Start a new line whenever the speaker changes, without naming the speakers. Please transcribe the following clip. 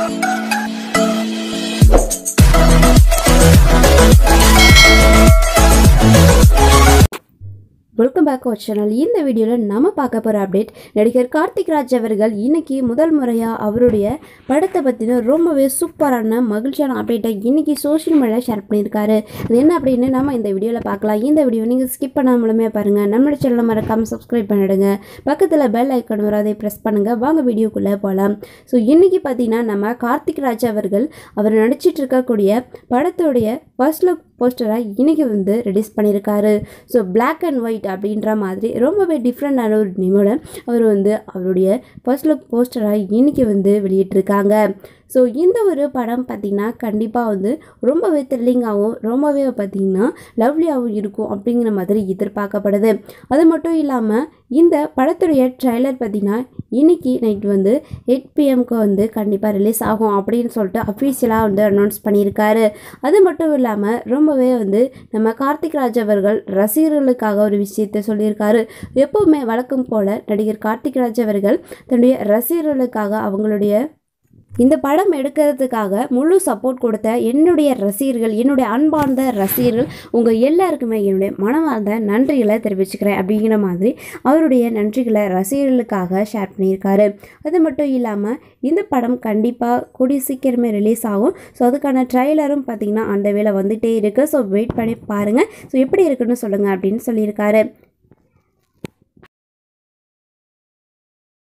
welcome back our channel இந்த வீடியோவில் நம்ம பார்க்க போகிற அப்டேட் நடிகர் கார்த்திக் ராஜ் அவர்கள் இன்னைக்கு முதல் முறையாக அவருடைய படத்தை பற்றின ரொம்பவே சூப்பரான மகிழ்ச்சியான அப்டேட்டை இன்னைக்கு சோஷியல் மீடியாவில் ஷேர் பண்ணியிருக்காரு அது என்ன அப்படின்னு நம்ம இந்த வீடியோவில் பார்க்கலாம் இந்த வீடியோ நீங்கள் ஸ்கிப் பண்ணாமலுமே பாருங்கள் நம்மளோட சேனலை மறக்காமல் சப்ஸ்கிரைப் பண்ணிடுங்க பக்கத்தில் பெல் ஐக்கான் வரும் அதை ப்ரெஸ் பண்ணுங்கள் வாங்க வீடியோக்குள்ளே போகலாம் ஸோ இன்னைக்கு பார்த்தீங்கன்னா நம்ம கார்த்திக் ராஜ் அவர்கள் அவர் நடிச்சிட்டு இருக்கக்கூடிய படத்துடைய ஃபர்ஸ்ட் லுக் போஸ்டரை இன்னைக்கு வந்து ரிலீஸ் பண்ணியிருக்காரு ஸோ பிளாக் அண்ட் ஒயிட் அப்படின்ற மாதிரி ரொம்பவே டிஃப்ரெண்டான ஒரு நிமிட அவர் வந்து அவருடைய ஃபர்ஸ்ட் லுக் போஸ்டரை இன்னைக்கு வந்து வெளியிட்டிருக்காங்க ஸோ இந்த ஒரு படம் பார்த்திங்கன்னா கண்டிப்பாக வந்து ரொம்பவே த்ரில்லிங்காகவும் ரொம்பவே பார்த்திங்கன்னா லவ்லியாகவும் இருக்கும் அப்படிங்கிற மாதிரி எதிர்பார்க்கப்படுது அது மட்டும் இல்லாமல் இந்த படத்துடைய ட்ரைலர் பார்த்திங்கன்னா இன்னைக்கு நைட் வந்து எயிட் பிஎம்க்கு வந்து கண்டிப்பாக ரிலீஸ் ஆகும் அப்படின்னு சொல்லிட்டு அஃபீஷியலாக வந்து அனௌன்ஸ் பண்ணியிருக்காரு அது மட்டும் இல்லாமல் ரொம்பவே வந்து நம்ம கார்த்திக் ராஜ் அவர்கள் ரசிகர்களுக்காக ஒரு விஷயத்தை சொல்லியிருக்காரு எப்போவுமே வழக்கம் போல நடிகர் கார்த்திக் ராஜ் அவர்கள் தன்னுடைய ரசிகர்களுக்காக அவங்களுடைய இந்த படம் எடுக்கிறதுக்காக முழு சப்போர்ட் கொடுத்த என்னுடைய ரசிகர்கள் என்னுடைய அன்பார்ந்த ரசிகர்கள் உங்கள் எல்லாருக்குமே என்னுடைய மனமார்ந்த நன்றிகளை தெரிவிச்சுக்கிறேன் அப்படிங்கிற மாதிரி அவருடைய நன்றிகளை ரசிகர்களுக்காக ஷேர் பண்ணியிருக்காரு அது மட்டும் இல்லாமல் இந்த படம் கண்டிப்பாக கூடிய சீக்கிரமே ரிலீஸ் ஆகும் ஸோ அதுக்கான ட்ரைலரும் பார்த்திங்கன்னா அந்த வேலை வந்துகிட்டே இருக்குது ஸோ வெயிட் பண்ணி பாருங்கள் ஸோ எப்படி இருக்குன்னு சொல்லுங்கள் அப்படின்னு சொல்லியிருக்காரு